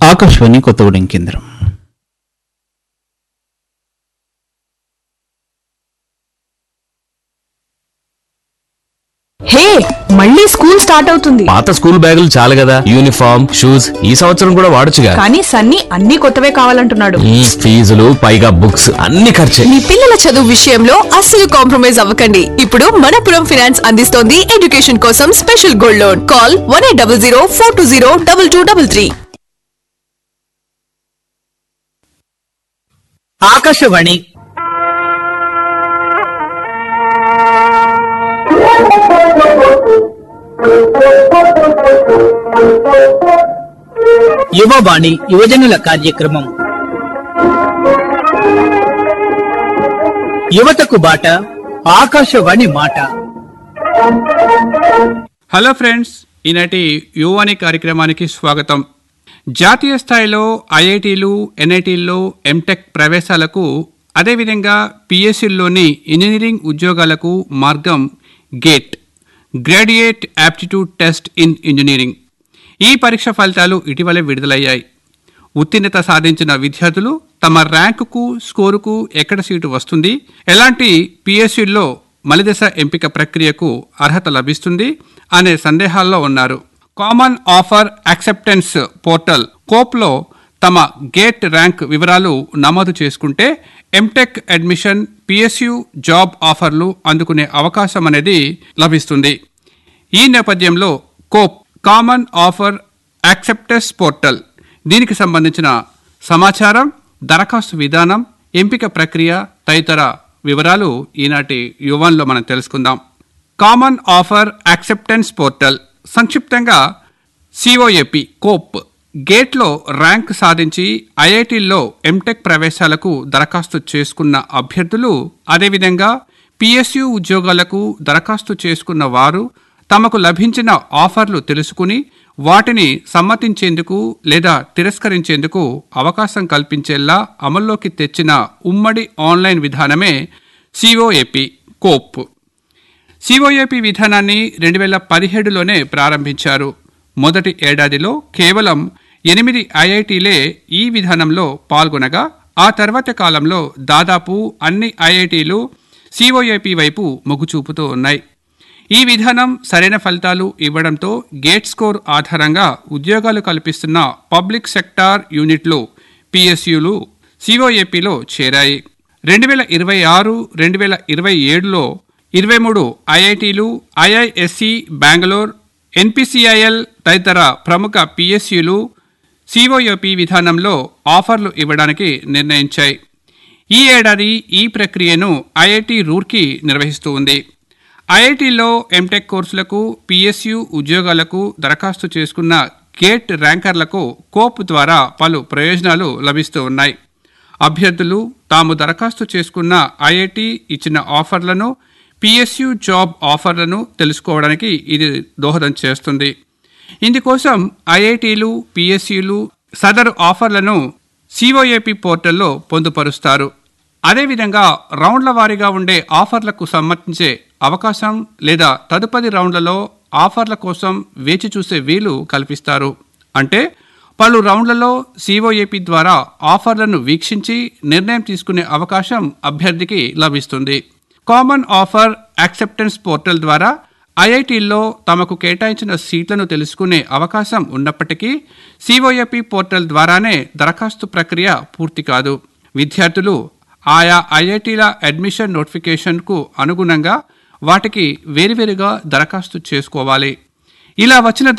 ఆకాశవాణి కొత్తగూడెం కేంద్రం హే మళ్ళీ school start అవుతుంది పాత స్కూల్ బ్యాగులు చాలు కదా యూనిఫామ్ షూస్ ఈ సంవత్సరం కూడా వాడొచ్చుగా కానీ సన్నీ అన్ని కొత్తవే కావాలంటున్నాడు ఈ ఫీజులు పైగా బుక్స్ అన్ని ఖర్చే మీ పిల్లల చదువు విషయంలో అస్సలు కాంప్రమైజ్ అవ్వకండి ఇప్పుడు మనపురం ఫైనాన్స్ అందిస్తోంది ఎడ్యుకేషన్ కోసం special gold loan call one eight double zero four two zero double two double three Akashvani Yuvavani యువజనుల కార్యక్రమం యువతకు బాట ఆకాశవాణి మాట హలో ఫ్రెండ్స్ ఈనాటి యువవాణి కార్యక్రమానికి స్వాగతం జాతీయ స్థాయిలో ఐఐటీలు ఎన్ఐటీల్లో ఎంటెక్ ప్రవేశాలకు అదేవిధంగా పిఎస్సిల్లోని ఇంజనీరింగ్ ఉద్యోగాలకు మార్గం GATE graduate aptitude test in engineering ఈ పరీక్ష ఫలితాలు ఇటీవలే విడుదలయ్యాయి ఉత్తీర్ణత సాధించిన విద్యార్థులు తమ ర్యాంకుకు స్కోరుకు ఎక్కడ సీటు వస్తుంది ఎలాంటి పిఎస్యుల్లో మలిదశ ఎంపిక ప్రక్రియకు అర్హత లభిస్తుంది అనే సందేహాల్లో ఉన్నారు కామన్ ఆఫర్ యాక్సెప్టెన్స్ పోర్టల్ కోప్లో తమ గేట్ ర్యాంక్ వివరాలు నమోదు చేసుకుంటే ఎంటెక్ అడ్మిషన్ పిఎస్యు జాబ్ ఆఫర్లు అందుకునే అవకాశం అనేది లభిస్తుంది ఈ నేపథ్యంలో COAP common offer acceptance portal దీనికి సంబంధించిన సమాచారం దరఖాస్తు విధానం ఎంపిక ప్రక్రియ తదితర వివరాలు ఈనాటి యువన్లో మనం తెలుసుకుందాం కామన్ ఆఫర్ యాక్సెప్టెన్స్ పోర్టల్ సంక్షిప్తంగా సిఓఏపి కోప్ గేట్లో ర్యాంక్ సాధించి ఐఐటీల్లో ఎంటెక్ ప్రవేశాలకు దరఖాస్తు చేసుకున్న అభ్యర్థులు అదేవిధంగా పిఎస్యు ఉద్యోగాలకు దరఖాస్తు చేసుకున్న వారు తమకు లభించిన ఆఫర్లు తెలుసుకుని వాటిని సమ్మతించేందుకు లేదా తిరస్కరించేందుకు అవకాశం కల్పించేలా అమల్లోకి తెచ్చిన ఉమ్మడి ఆన్లైన్ విధానమే సిఓఏపి కోప్ సిఓఏపి విధానాన్ని రెండు వేల పదిహేడులోనే ప్రారంభించారు మొదటి ఏడాదిలో కేవలం ఎనిమిది ఐఐటీలే ఈ విధానంలో పాల్గొనగా ఆ తర్వాతి కాలంలో దాదాపు అన్ని ఐఐటీలు సిఓఏపి వైపు మొగ్గు చూపుతూ ఉన్నాయి ఈ విధానం సరైన ఫలితాలు ఇవ్వడంతో గేట్ స్కోర్ ఆధారంగా ఉద్యోగాలు కల్పిస్తున్న పబ్లిక్ సెక్టార్ యూనిట్లు పిఎస్యులు సిఓఏపిలో చేరాయి రెండు వేల ఇరవై ఆరు రెండు వేల ఇరవై ఏడులో ఇరవై మూడు ఐఐటీలు ఐఐఎస్సి బెంగళూరు ఎన్పిసిఐఎల్ తదితర ప్రముఖ పిఎస్యులు సిఓఏపి విధానంలో ఆఫర్లు ఇవ్వడానికి నిర్ణయించాయి ఈ ఏడాది ఈ ప్రక్రియను ఐఐటి రూర్కీ నిర్వహిస్తూ ఉంది ఐఐటిలో ఎంటెక్ కోర్సులకు పిఎస్యు ఉద్యోగాలకు దరఖాస్తు చేసుకున్న గేట్ ర్యాంకర్లకు కోప్ ద్వారా పలు ప్రయోజనాలు లభిస్తూ ఉన్నాయి అభ్యర్థులు తాము దరఖాస్తు చేసుకున్న ఐఐటి ఇచ్చిన ఆఫర్లను పిఎస్యు జాబ్ ఆఫర్లను తెలుసుకోవడానికి ఇది దోహదం చేస్తుంది ఇందుకోసం ఐఐటీలు పిఎస్యులు సదరు ఆఫర్లను సిఓఏపి పోర్టల్లో పొందుపరుస్తారు అదేవిధంగా రౌండ్ల వారీగా ఉండే ఆఫర్లకు సమ్మతించే అవకాశం లేదా తదుపరి రౌండ్లలో ఆఫర్ల కోసం వేచి చూసే వీలు కల్పిస్తారు అంటే పలు రౌండ్లలో సిఓఏపి ద్వారా ఆఫర్లను వీక్షించి నిర్ణయం తీసుకునే అవకాశం అభ్యర్థికి లభిస్తుంది కామన్ ఆఫర్ యాక్సెప్టెన్స్ పోర్టల్ ద్వారా ఐఐటీల్లో తమకు కేటాయించిన సీట్లను తెలుసుకునే అవకాశం ఉన్నప్పటికీ సిఓఏపి పోర్టల్ ద్వారానే దరఖాస్తు ప్రక్రియ పూర్తి కాదు విద్యార్థులు ఆయా ఐఐటీల అడ్మిషన్ నోటిఫికేషన్కు అనుగుణంగా వాటికి వేరువేరుగా దరఖాస్తు చేసుకోవాలి ఇలా వచ్చిన